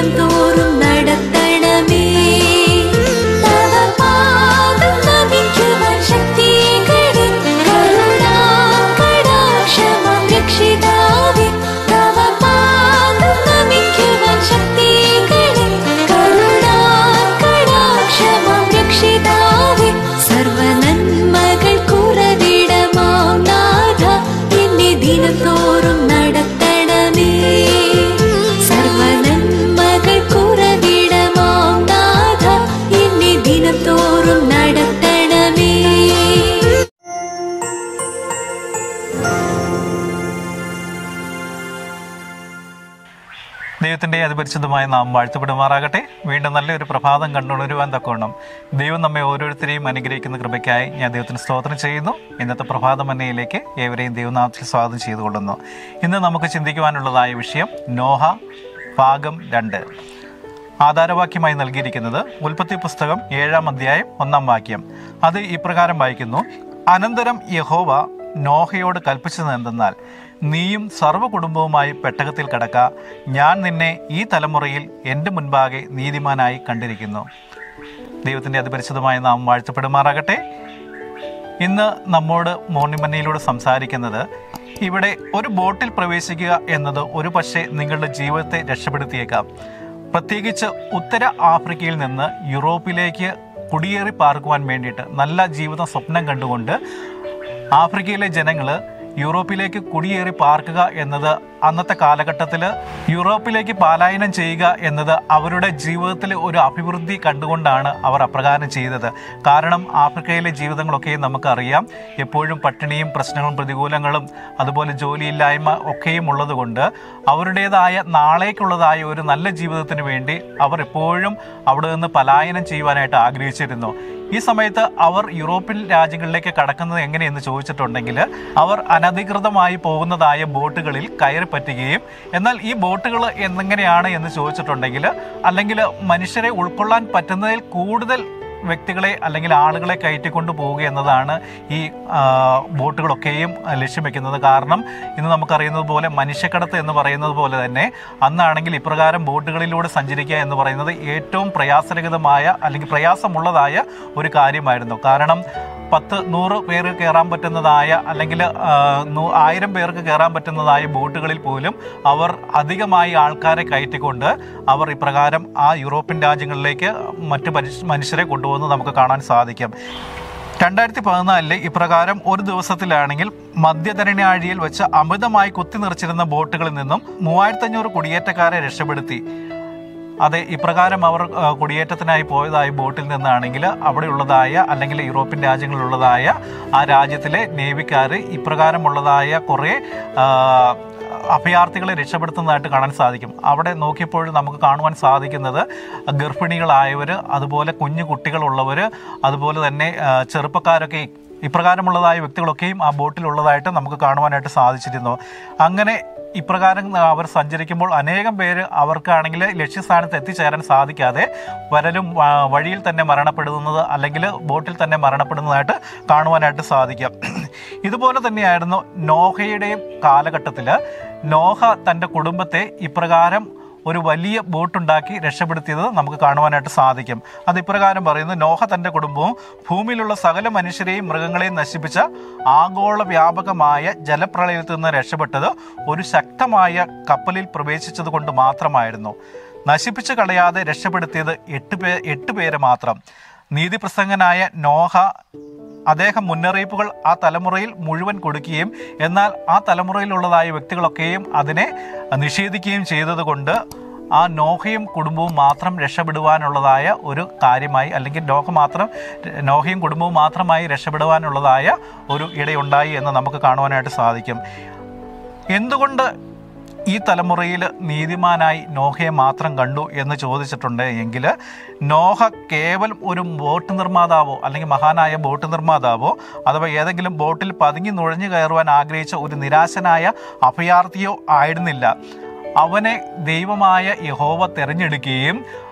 ദിനം തോറും നടത്തണമേ തവ പാദം നമിക്കുവാൻ ശക്തികളെ കരുണാകടാക്ഷമാം രക്ഷിതാവേ തവ പാദം നമിക്കുവാൻ ശക്തികളെ കരുണാകടാക്ഷമാം രക്ഷിതാവേ സർവനന്മകൾ കുറവിടമാം നാഥ എന്നെ ദിനം തോറും നടത്തണമേ സർവനന്മകൾ കുറവിടമാം നാഥ എന്നെ ദിനം തോറും നടത്തണമേ ദൈവത്തിന്റെ അതിപരിശുദ്ധമായ നാം വാഴ്ത്തപ്പെടുമാറാകട്ടെ വീണ്ടും നല്ലൊരു പ്രഭാതം കണ്ടുണരുവാൻ തക്കവണ്ണം ദൈവം നമ്മെ ഓരോരുത്തരെയും അനുഗ്രഹിക്കുന്ന കൃപയ്ക്കായി ഞാൻ ദൈവത്തിന് സ്തോത്രം ചെയ്യുന്നു ഇന്നത്തെ പ്രഭാത മന്നയിലേക്ക് ഏവരെയും ദൈവനാമത്തിൽ സ്വാഗതം ചെയ്തുകൊള്ളുന്നു ഇന്ന് നമുക്ക് ചിന്തിക്കുവാനുള്ളതായ വിഷയം നോഹ ഭാഗം രണ്ട് ആധാരവാക്യമായി നൽകിയിരിക്കുന്നത് ഉൽപ്പത്തി പുസ്തകം ഏഴാം അധ്യായം ഒന്നാം വാക്യം അത് ഇപ്രകാരം വായിക്കുന്നു അനന്തരം യഹോവ നോഹയോട് കൽപ്പിച്ചത് എന്തെന്നാൽ നീയും സർവ്വ കുടുംബവുമായി പെട്ടകത്തിൽ കടക്ക ഞാൻ നിന്നെ ഈ തലമുറയിൽ എൻ്റെ മുൻപാകെ നീതിമാനായി കണ്ടിരിക്കുന്നു ദൈവത്തിൻ്റെ അതിപരിശുദ്ധമായ നാം വാഴ്ത്തപ്പെടുമാറാകട്ടെ ഇന്ന് നമ്മോട് മോർണിമന്നയിലൂടെ സംസാരിക്കുന്നത് ഇവിടെ ഒരു ബോട്ടിൽ പ്രവേശിക്കുക എന്നത് ഒരു പക്ഷേ നിങ്ങളുടെ ജീവിതത്തെ രക്ഷപ്പെടുത്തിയേക്കാം പ്രത്യേകിച്ച് ഉത്തര ആഫ്രിക്കയിൽ നിന്ന് യൂറോപ്പിലേക്ക് കുടിയേറി പാർക്കുവാൻ വേണ്ടിയിട്ട് നല്ല ജീവിതം സ്വപ്നം കണ്ടുകൊണ്ട് ആഫ്രിക്കയിലെ ജനങ്ങൾ യൂറോപ്പിലേക്ക് കുടിയേറി പാർക്കുക എന്നത് അന്നത്തെ കാലഘട്ടത്തിൽ യൂറോപ്പിലേക്ക് പലായനം ചെയ്യുക എന്നത് അവരുടെ ജീവിതത്തിലെ ഒരു അഭിവൃദ്ധി കണ്ടുകൊണ്ടാണ് അവർ അപ്രകാരം ചെയ്തത് കാരണം ആഫ്രിക്കയിലെ ജീവിതങ്ങളൊക്കെ നമുക്കറിയാം എപ്പോഴും പട്ടിണിയും പ്രശ്നങ്ങളും പ്രതികൂലങ്ങളും അതുപോലെ ജോലിയില്ലായ്മ ഒക്കെയും ഉള്ളതുകൊണ്ട് അവരുടേതായ നാളേക്കുള്ളതായ ഒരു നല്ല ജീവിതത്തിന് വേണ്ടി അവർ എപ്പോഴും അവിടെ നിന്ന് പലായനം ചെയ്യുവാനായിട്ട് ആഗ്രഹിച്ചിരുന്നു ഈ സമയത്ത് അവർ യൂറോപ്യൻ രാജ്യങ്ങളിലേക്ക് കടക്കുന്നത് എങ്ങനെയെന്ന് ചോദിച്ചിട്ടുണ്ടെങ്കിൽ അവർ അനധികൃതമായി പോകുന്നതായ ബോട്ടുകളിൽ കയറി പറ്റുകയും എന്നാൽ ഈ ബോട്ടുകൾ എന്നെങ്ങനെയാണ് എന്ന് ചോദിച്ചിട്ടുണ്ടെങ്കിൽ അല്ലെങ്കിൽ മനുഷ്യരെ ഉൾക്കൊള്ളാൻ പറ്റുന്നതിൽ കൂടുതൽ വ്യക്തികളെ അല്ലെങ്കിൽ ആളുകളെ കയറ്റിക്കൊണ്ട് പോവുക എന്നതാണ് ഈ ആ, ബോട്ടുകളൊക്കെയും ലക്ഷ്യം വെക്കുന്നത് കാരണം ഇന്ന് നമുക്കറിയുന്നത് പോലെ മനുഷ്യക്കടത്ത് എന്ന് പറയുന്നത് പോലെ തന്നെ അന്നാണെങ്കിൽ ഇപ്രകാരം ബോട്ടുകളിലൂടെ സഞ്ചരിക്കുക എന്ന് പറയുന്നത് ഏറ്റവും പ്രയാസരഹിതമായ അല്ലെങ്കിൽ പ്രയാസമുള്ളതായ ഒരു കാര്യമായിരുന്നു കാരണം പത്ത് നൂറ് പേര് കയറാൻ പറ്റുന്നതായ അല്ലെങ്കിൽ ആ, നൂ- ആയിരം പേർക്ക് കയറാൻ പറ്റുന്നതായ ബോട്ടുകളിൽ പോലും അവർ അധികമായി ആൾക്കാരെ കയറ്റിക്കൊണ്ട് അവർ ഇപ്രകാരം ആ യൂറോപ്യൻ രാജ്യങ്ങളിലേക്ക് മറ്റ് മനുഷ്യ- മനുഷ്യരെ കൊണ്ടുപോകുന്നത് നമുക്ക് കാണാൻ സാധിക്കും രണ്ടായിരത്തി പതിനാലില് ഇപ്രകാരം ഒരു ദിവസത്തിലാണെങ്കിൽ മധ്യധരണാഴിയിൽ വെച്ച് അമിതമായി കുത്തി നിറച്ചിരുന്ന ബോട്ടുകളിൽ നിന്നും മൂവായിരത്തി അഞ്ഞൂറ് കുടിയേറ്റക്കാരെ രക്ഷപ്പെടുത്തി അതെ ഇപ്രകാരം അവർ ആ, കുടിയേറ്റത്തിനായി പോയതായ ബോട്ടിൽ നിന്നാണെങ്കിൽ അവിടെയുള്ളതായ അല്ലെങ്കിൽ യൂറോപ്യൻ രാജ്യങ്ങളിലുള്ളതായ ആ രാജ്യത്തിലെ നേവിക്കാർ ഇപ്രകാരമുള്ളതായ കുറേ ആ, അഭയാർത്ഥികളെ രക്ഷപ്പെടുത്തുന്നതായിട്ട് കാണാൻ സാധിക്കും അവിടെ നോക്കിയപ്പോൾ നമുക്ക് കാണുവാൻ സാധിക്കുന്നത് ഗർഭിണികളായവർ അതുപോലെ കുഞ്ഞു കുട്ടികളുള്ളവർ അതുപോലെ തന്നെ ആ, ചെറുപ്പക്കാരൊക്കെ ഇപ്രകാരമുള്ളതായ വ്യക്തികളൊക്കെയും ആ ബോട്ടിലുള്ളതായിട്ട് നമുക്ക് കാണുവാനായിട്ട് സാധിച്ചിരുന്നു അങ്ങനെ ഇപ്രകാരം അവർ സഞ്ചരിക്കുമ്പോൾ അനേകം പേര് അവർക്കാണെങ്കിൽ ലക്ഷ്യസ്ഥാനത്ത് എത്തിച്ചേരാൻ സാധിക്കാതെ വരലും ആ, വഴിയിൽ തന്നെ മരണപ്പെടുന്നത് അല്ലെങ്കിൽ ബോട്ടിൽ തന്നെ മരണപ്പെടുന്നതായിട്ട് കാണുവാനായിട്ട് സാധിക്കാം ഇതുപോലെ തന്നെയായിരുന്നു നോഹയുടെയും കാലഘട്ടത്തിൽ നോഹ തൻ്റെ കുടുംബത്തെ ഇപ്രകാരം ഒരു വലിയ ബോട്ടുണ്ടാക്കി രക്ഷപ്പെടുത്തിയത് നമുക്ക് കാണുവാനായിട്ട് സാധിക്കും അത് ഇപ്രകാരം പറയുന്നു നോഹ തൻ്റെ കുടുംബവും ഭൂമിയിലുള്ള സകല മനുഷ്യരെയും മൃഗങ്ങളെയും നശിപ്പിച്ച ആഗോള വ്യാപകമായ ജലപ്രളയത്തിൽ നിന്ന് രക്ഷപ്പെട്ടത് ഒരു ശക്തമായ കപ്പലിൽ പ്രവേശിച്ചത് കൊണ്ട് മാത്രമായിരുന്നു നശിപ്പിച്ചു കളയാതെ രക്ഷപ്പെടുത്തിയത് എട്ട് പേ എട്ട് പേര് മാത്രം നീതിപ്രസംഗനായ നോഹ അദ്ദേഹം മുന്നറിയിപ്പുകൾ ആ തലമുറയിൽ മുഴുവൻ കൊടുക്കുകയും എന്നാൽ ആ തലമുറയിലുള്ളതായ വ്യക്തികളൊക്കെയും അതിനെ നിഷേധിക്കുകയും ചെയ്തതുകൊണ്ട് ആ നോഹയും കുടുംബവും മാത്രം രക്ഷപ്പെടുവാനുള്ളതായ ഒരു കാര്യമായി അല്ലെങ്കിൽ നോഹ മാത്രം നോഹയും കുടുംബവും മാത്രമായി രക്ഷപ്പെടുവാനുള്ളതായ ഒരു ഇടയുണ്ടായി എന്ന് നമുക്ക് കാണുവാനായിട്ട് സാധിക്കും എന്തുകൊണ്ട് ഈ തലമുറയിൽ നീതിമാനായി നോഹയെ മാത്രം കണ്ടു എന്ന് ചോദിച്ചിട്ടുണ്ട് എങ്കിൽ നോഹ കേവലം ഒരു ബോട്ട് നിർമ്മാതാവോ അല്ലെങ്കിൽ മഹാനായ ബോട്ട് നിർമ്മാതാവോ അഥവാ ഏതെങ്കിലും ബോട്ടിൽ പതുങ്ങി നുഴഞ്ഞു കയറുവാൻ ആഗ്രഹിച്ച ഒരു നിരാശനായ അഭയാർത്ഥിയോ ആയിരുന്നില്ല അവനെ ദൈവമായ യഹോവ തിരഞ്ഞെടുക്കുകയും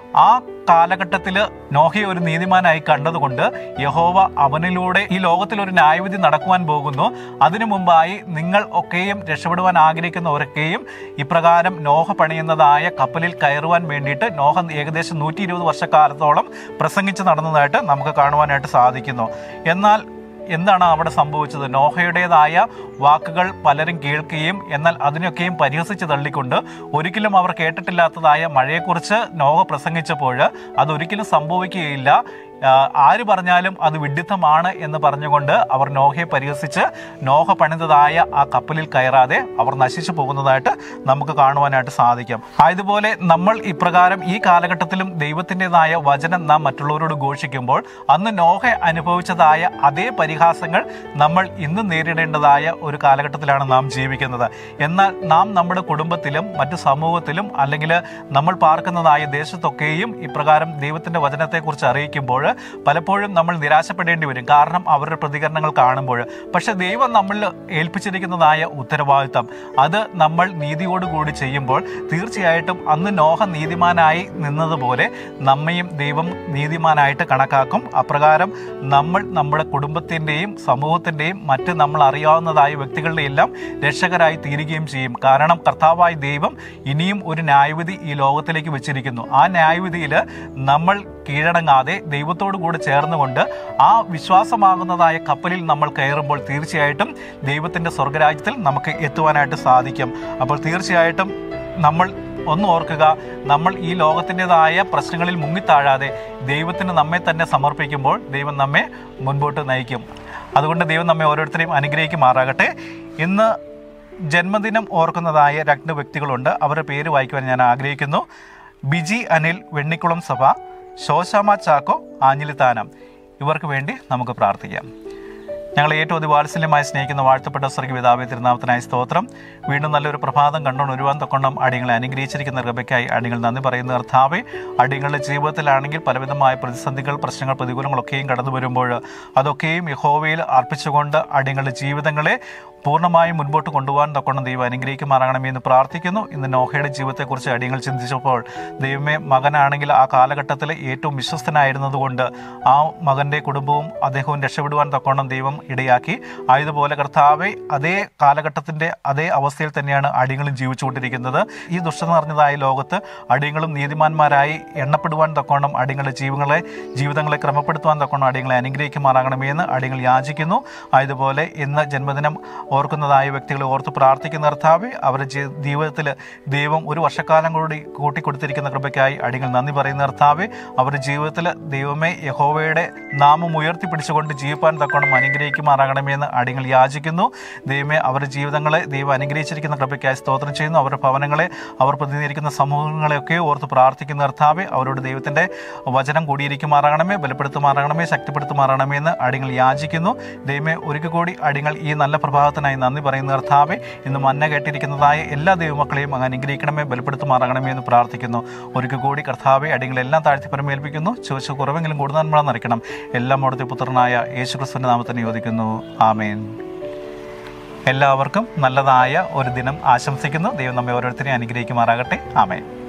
ആ കാലഘട്ടത്തിൽ നോഹയെ ഒരു നീതിമാനായി കണ്ടതുകൊണ്ട് യഹോവ അവനിലൂടെ ഈ ലോകത്തിൽ ഒരു ന്യായവിധി നടക്കുവാൻ പോകുന്നു അതിനു മുമ്പായി നിങ്ങൾ ഒക്കെയും രക്ഷപ്പെടുവാൻ ആഗ്രഹിക്കുന്നവരൊക്കെയും ഇപ്രകാരം നോഹ പണിയുന്നതായ കപ്പലിൽ കയറുവാൻ വേണ്ടിയിട്ട് നോഹ ഏകദേശം നൂറ്റി ഇരുപത് വർഷക്കാലത്തോളം പ്രസംഗിച്ച് നടന്നതായിട്ട് നമുക്ക് കാണുവാനായിട്ട് സാധിക്കുന്നു എന്നാൽ എന്താണ് അവിടെ സംഭവിച്ചത് നോഹയുടേതായ വാക്കുകൾ പലരും കേൾക്കുകയും എന്നാൽ അതിനൊക്കെയും പരിഹസിച്ച് തള്ളിക്കൊണ്ട് ഒരിക്കലും അവർ കേട്ടിട്ടില്ലാത്തതായ മഴയെക്കുറിച്ച് നോഹ പ്രസംഗിച്ചപ്പോൾ അതൊരിക്കലും സംഭവിക്കുകയില്ല ആ, ആര് പറഞ്ഞാലും അത് വിഡിത്തമാണ് എന്ന് പറഞ്ഞുകൊണ്ട് അവർ നോഹയെ പരിഹസിച്ച് നോഹ പണിതതായ ആ കപ്പലിൽ കയറാതെ അവർ നശിച്ചു പോകുന്നതായിട്ട് നമുക്ക് കാണുവാനായിട്ട് സാധിക്കും ആയതുപോലെ നമ്മൾ ഇപ്രകാരം ഈ കാലഘട്ടത്തിലും ദൈവത്തിൻ്റെതായ വചനം നാം മറ്റുള്ളവരോട് ഘോഷിക്കുമ്പോൾ അന്ന് നോഹ അനുഭവിച്ചതായ അതേ പരിഹാസങ്ങൾ നമ്മൾ ഇന്ന് നേരിടേണ്ടതായ ഒരു കാലഘട്ടത്തിലാണ് നാം ജീവിക്കുന്നത് എന്നാൽ നാം നമ്മുടെ കുടുംബത്തിലും മറ്റു സമൂഹത്തിലും അല്ലെങ്കിൽ നമ്മൾ പാർക്കുന്നതായ ദേശത്തൊക്കെയും ഇപ്രകാരം ദൈവത്തിന്റെ വചനത്തെക്കുറിച്ച് അറിയിക്കുമ്പോൾ പലപ്പോഴും നമ്മൾ നിരാശപ്പെടേണ്ടി വരും കാരണം അവരുടെ പ്രതികരണങ്ങൾ കാണുമ്പോൾ പക്ഷെ ദൈവം നമ്മളിൽ ഏൽപ്പിച്ചിരിക്കുന്നതായ ഉത്തരവാദിത്തം അത് നമ്മൾ നീതിയോടുകൂടി ചെയ്യുമ്പോൾ തീർച്ചയായിട്ടും അന്ന് നോഹ നീതിമാനായി നിന്നതുപോലെ നമ്മയും ദൈവം നീതിമാനായിട്ട് കണക്കാക്കും അപ്രകാരം നമ്മൾ നമ്മുടെ കുടുംബത്തിൻ്റെയും സമൂഹത്തിൻ്റെയും മറ്റ് നമ്മൾ അറിയാവുന്നതായ വ്യക്തികളുടെ എല്ലാം രക്ഷകരായി തീരുകയും ചെയ്യും കാരണം കർത്താവായ ദൈവം ഇനിയും ഒരു ന്യായവിധി ഈ ലോകത്തിലേക്ക് വെച്ചിരിക്കുന്നു ആ ന്യായവിധിയിൽ നമ്മൾ കീഴടങ്ങാതെ ദൈവത്തോടു കൂടെ ചേർന്നുകൊണ്ട് ആ വിശ്വാസമാകുന്നതായ കപ്പലിൽ നമ്മൾ കയറുമ്പോൾ തീർച്ചയായിട്ടും ദൈവത്തിൻ്റെ സ്വർഗരാജ്യത്തിൽ നമുക്ക് എത്തുവാനായിട്ട് സാധിക്കും അപ്പോൾ തീർച്ചയായിട്ടും നമ്മൾ ഒന്ന് ഓർക്കുക നമ്മൾ ഈ ലോകത്തിൻ്റെതായ പ്രശ്നങ്ങളിൽ മുങ്ങിത്താഴാതെ ദൈവത്തിന് നമ്മെ തന്നെ സമർപ്പിക്കുമ്പോൾ ദൈവം നമ്മെ മുൻപോട്ട് നയിക്കും അതുകൊണ്ട് ദൈവം നമ്മെ ഓരോരുത്തരെയും അനുഗ്രഹിക്കുമാറാകട്ടെ ഇന്ന് ജന്മദിനം ഓർക്കുന്നതായ രണ്ട് വ്യക്തികളുണ്ട് അവരുടെ പേര് വായിക്കുവാൻ ഞാൻ ആഗ്രഹിക്കുന്നു ബിജി അനിൽ വെണ്ണിക്കുളം സഭ ശോശാമ ചാക്കോ ആഞ്ഞിലിത്താനം ഇവർക്ക് വേണ്ടി നമുക്ക് പ്രാർത്ഥിക്കാം ഞങ്ങൾ ഏറ്റവും അതിവാത്സല്യമായി സ്നേഹിക്കുന്ന വാഴ്ത്തപ്പെട്ട സ്വർഗീയപിതാവെ തിരുനാമത്തിനായി സ്തോത്രം വീണ്ടും നല്ലൊരു പ്രഭാതം കണ്ടുകൊണ്ട് ഒരുവാൻ തൊക്കൊണ്ടും അടിയങ്ങളെ അനുഗ്രഹിച്ചിരിക്കുന്ന കൃപയ്ക്കായി അടിയങ്ങൾ നന്ദി പറയുന്ന കർത്താവെ അടിയങ്ങളുടെ ജീവിതത്തിലാണെങ്കിൽ പലവിധമായ പ്രതിസന്ധികൾ പ്രശ്നങ്ങൾ പ്രതികൂലങ്ങളൊക്കെയും കടന്നു വരുമ്പോൾ അതൊക്കെയും യഹോവയിൽ അർപ്പിച്ചുകൊണ്ട് അടിയങ്ങളുടെ ജീവിതങ്ങളെ പൂർണ്ണമായും മുൻപോട്ട് കൊണ്ടുപോകാൻ തൊക്കണം ദൈവം അനുഗ്രഹിക്കുമാറാകണമേ എന്ന് പ്രാർത്ഥിക്കുന്നു ഇന്ന് നോഹയുടെ ജീവിതത്തെക്കുറിച്ച് അടിയങ്ങൾ ചിന്തിച്ചപ്പോൾ ദൈവമേ മകനാണെങ്കിൽ ആ കാലഘട്ടത്തിൽ ഏറ്റവും വിശ്വസ്തനായിരുന്നതുകൊണ്ട് ആ മകൻ്റെ കുടുംബവും അദ്ദേഹവും രക്ഷപ്പെടുവാൻ തൊക്കണം ദൈവം ഇടയാക്കി ആയതുപോലെ കർത്താവെ അതേ കാലഘട്ടത്തിൻ്റെ അതേ അവസ്ഥയിൽ തന്നെയാണ് അടിയങ്ങളും ജീവിച്ചുകൊണ്ടിരിക്കുന്നത് ഈ ദുഷ്ടത നിറഞ്ഞതായ ലോകത്ത് അടിയങ്ങളും നീതിമാന്മാരായി എണ്ണപ്പെടുവാൻ തക്കോണം അടിയങ്ങളുടെ ജീവങ്ങളെ ജീവിതങ്ങളെ ക്രമപ്പെടുത്തുവാൻ തക്കോണം അടിയങ്ങളെ അനുഗ്രഹിക്കുമാറാകണമേ എന്ന് അടിയങ്ങൾ യാചിക്കുന്നു ആയതുപോലെ ഇന്ന് ജന്മദിനം ഓർക്കുന്നതായ വ്യക്തികളെ ഓർത്ത് പ്രാർത്ഥിക്കുന്ന കർത്താവെ അവരുടെ ജീ- ജീവിതത്തിൽ ദൈവം ഒരു വർഷക്കാലം കൂടി കൂട്ടിക്കൊടുത്തിരിക്കുന്ന കൃപയ്ക്കായി അടിയങ്ങൾ നന്ദി പറയുന്ന കർത്താവെ അവരുടെ ജീവിതത്തിൽ ദൈവമേ യഹോവയുടെ നാമം ഉയർത്തിപ്പിടിച്ചുകൊണ്ട് ജീവിപ്പാൻ തക്കോണം അനുഗ്രഹിക്കുമാറാകണമേ എന്ന് അടിയങ്ങൾ യാചിക്കുന്നു ദൈവമേ അവരുടെ ജീവിതങ്ങളെ ദൈവം അനുഗ്രഹിച്ചിരിക്കുന്ന കൃപയ്ക്കായി സ്തോത്രം ചെയ്യുന്നു അവരുടെ ഭവനങ്ങളെ അവർ പ്രതിനിധീകരിക്കുന്ന സമൂഹങ്ങളെയൊക്കെ ഓർത്ത് പ്രാർത്ഥിക്കുന്ന കർത്താവെ അവരോട് ദൈവത്തിൻ്റെ വചനം കൂടിയിരിക്കുമാറാകണമേ ബലപ്പെടുത്തുമാറാകണമേ ശക്തിപ്പെടുത്തുമാറാകണമേ എന്ന് അടിയങ്ങൾ യാചിക്കുന്നു ദൈവമേ ഒരിക്കൽ കൂടി അടിയങ്ങൾ ഈ നല്ല പ്രഭാതത്തിനായി നന്ദി പറയുന്ന കർത്താവെ ഇന്ന് മന്ന കേട്ടിരിക്കുന്നതായ എല്ലാ ദൈവമക്കളെയും അങ്ങ് അനുഗ്രഹിക്കണമേ ബലപ്പെടുത്തുമാറാകണമേ എന്ന് പ്രാർത്ഥിക്കുന്നു ഒരിക്കൽ കൂടി കർത്താവെ അടിയങ്ങളെല്ലാം താഴ്ത്തി പരമേൽപ്പിക്കുന്നു ചോദിച്ച കുറവെങ്കിലും കൂടുതൽ നമ്മൾ നിറയ്ക്കണം എല്ലാം അവിടുത്തെ പുത്രനായ യേശു ക്രിസ്തുവിന്റെ നാമത്തിന് യോജിക്കുന്നു ആമേൻ എല്ലാവർക്കും നല്ലതായ ഒരു ദിനം ആശംസിക്കുന്നു ദൈവം നമ്മെ ഓരോരുത്തരെയും അനുഗ്രഹിക്കുമാറാകട്ടെ ആമേൻ